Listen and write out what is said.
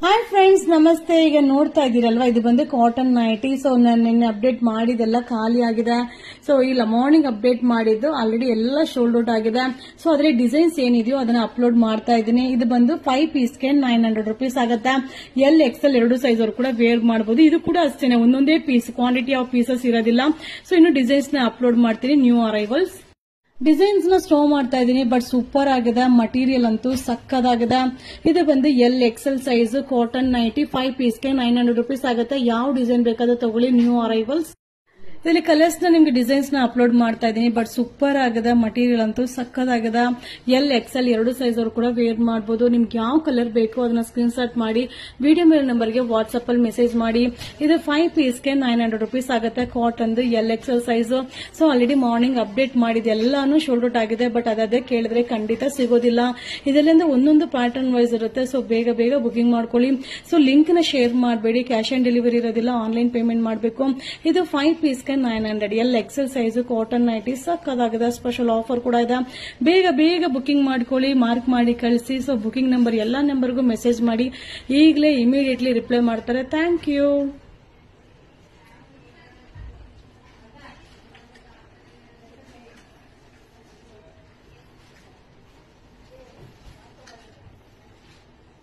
hi friends ನಮಸ್ತೆ ಈಗ ನೋಡ್ತಾ ಇದ್ದೀರಲ್ವಾ ಇದು ಬಂದು ಕಾಟನ್ ನೈಟಿ ಸೊ ನಾನು ನಿನ್ನೆ ಅಪ್ಡೇಟ್ ಮಾಡಿದೆಲ್ಲ ಖಾಲಿ ಆಗಿದೆ ಸೊ ಇಲ್ಲ ಮಾರ್ನಿಂಗ್ ಅಪ್ಡೇಟ್ ಮಾಡಿದ್ದು ಆಲ್ರೆಡಿ ಎಲ್ಲ ಶೋಲ್ಡ್ ಔಟ್ ಆಗಿದೆ ಸೊ ಅದ್ರಲ್ಲಿ ಡಿಸೈನ್ಸ್ ಏನಿದೆಯೋ ಅದನ್ನ ಅಪ್ಲೋಡ್ ಮಾಡ್ತಾ ಇದ್ದೀನಿ ಇದು ಬಂದು ಫೈವ್ ಪೀಸ್ಗೆ ನೈನ್ ಹಂಡ್ರೆಡ್ ರುಪೀಸ್ ಆಗುತ್ತೆ ಎಲ್ ಎಕ್ಸೆಲ್ ಎರಡು ಸೈಜ್ ಅವರು ಕೂಡ ವೇರ್ ಮಾಡಬಹುದು ಇದು ಕೂಡ ಅಷ್ಟೇನೆ ಒಂದೊಂದೇ ಪೀಸ್ ಕ್ವಾಂಟಿಟಿ ಆಫ್ ಪೀಸಸ್ ಇರೋದಿಲ್ಲ ಸೊ ಇನ್ನು ಡಿಸೈನ್ಸ್ ನ ಅಪ್ಲೋಡ್ ಮಾಡ್ತೀನಿ ನ್ಯೂ ಅರೈವಲ್ಸ್ ಡಿಸೈನ್ಸ್ ನ ಸ್ಟೋ ಮಾಡ್ತಾ ಇದ್ದೀನಿ ಬಟ್ ಸೂಪರ್ ಆಗಿದೆ ಮಟೀರಿಯಲ್ ಅಂತೂ ಸಕ್ಕದಾಗಿದೆ ಇದು ಬಂದು L XL size cotton nighty five ಪೀಸ್ಗೆ ನೈನ್ ಹಂಡ್ರೆಡ್ ರುಪೀಸ್ ಆಗುತ್ತೆ ಯಾವ ಡಿಸೈನ್ ಬೇಕಾದ್ರೂ ತಗೊಳ್ಳಿ ನ್ಯೂ ಅರೈವಲ್ಸ್ ಇದರಲ್ಲಿ ಕಲರ್ಸ್ ನ ನಿಮ್ಗೆ ಡಿಸೈನ್ಸ್ ನ ಅಪ್ಲೋಡ್ ಮಾಡ್ತಾ ಇದ್ದೀನಿ ಬಟ್ ಸೂಪರ್ ಆಗಿದೆ ಮಟೀರಿಯಲ್ ಅಂತೂ ಸಕ್ಕದಾಗಿದೆ ಎಲ್ ಎಕ್ಸೆಲ್ ಎರಡು ಸೈಜ್ ಅವರು ಕೂಡ ವೇರ್ ಮಾಡಬಹುದು ನಿಮ್ಗೆ ಯಾವ ಕಲರ್ ಬೇಕು ಅದನ್ನ ಸ್ಕ್ರೀನ್ ಶಾಟ್ ಮಾಡಿ ವಿಡಿಯೋ ಮೇಲೆ ನಂಬರ್ಗೆ ವಾಟ್ಸ್ಆಪ್ ಅಲ್ಲಿ ಮೆಸೇಜ್ ಮಾಡಿ ಇದು ಫೈವ್ ಪೀಸ್ಗೆ ನೈನ್ ಹಂಡ್ರೆಡ್ ರುಪೀಸ್ ಆಗುತ್ತೆ cotton L XL size so already morning update ಮಾಡಿದೆ ಎಲ್ಲಾನು ಶೋಲ್ಡ್ ಔಟ್ ಆಗಿದೆ ಬಟ್ ಅದೇ ಕೇಳಿದ್ರೆ ಖಂಡಿತ ಸಿಗೋದಿಲ್ಲ ಇದರಿಂದ ಒಂದೊಂದು ಪ್ಯಾಟರ್ನ್ ವೈಸ್ ಇರುತ್ತೆ ಸೊ ಬೇಗ ಬೇಗ ಬುಕಿಂಗ್ ಮಾಡ್ಕೊಳ್ಳಿ ಸೊ ಲಿಂಕ್ ನ ಶೇರ್ ಮಾಡಬೇಡಿ ಕ್ಯಾಶ್ ಆನ್ ಡೆಲಿವರಿ ಇರೋದಿಲ್ಲ ಆನ್ಲೈನ್ ಪೇಮೆಂಟ್ ಮಾಡಬೇಕು ಇದು ಫೈವ್ ಪೀಸ್ಗೆ nine hundred L XL size cotton nighty ಸಕ್ಕದಾಗಿದೆ ಸ್ಪೆಷಲ್ ಆಫರ್ ಕೂಡ ಇದೆ ಬೇಗ ಬೇಗ ಬುಕಿಂಗ್ ಮಾಡ್ಕೊಳ್ಳಿ ಮಾರ್ಕ್ ಮಾಡಿ ಕಳಿಸಿ ಸೊ ಬುಕಿಂಗ್ ನಂಬರ್ ಎಲ್ಲಾ ನಂಬರ್ಗೂ ಮೆಸೇಜ್ ಮಾಡಿ ಈಗಲೇ ಇಮಿಡಿಯೇಟ್ಲಿ ರಿಪ್ಲೈ ಮಾಡ್ತಾರೆ ಥ್ಯಾಂಕ್ ಯು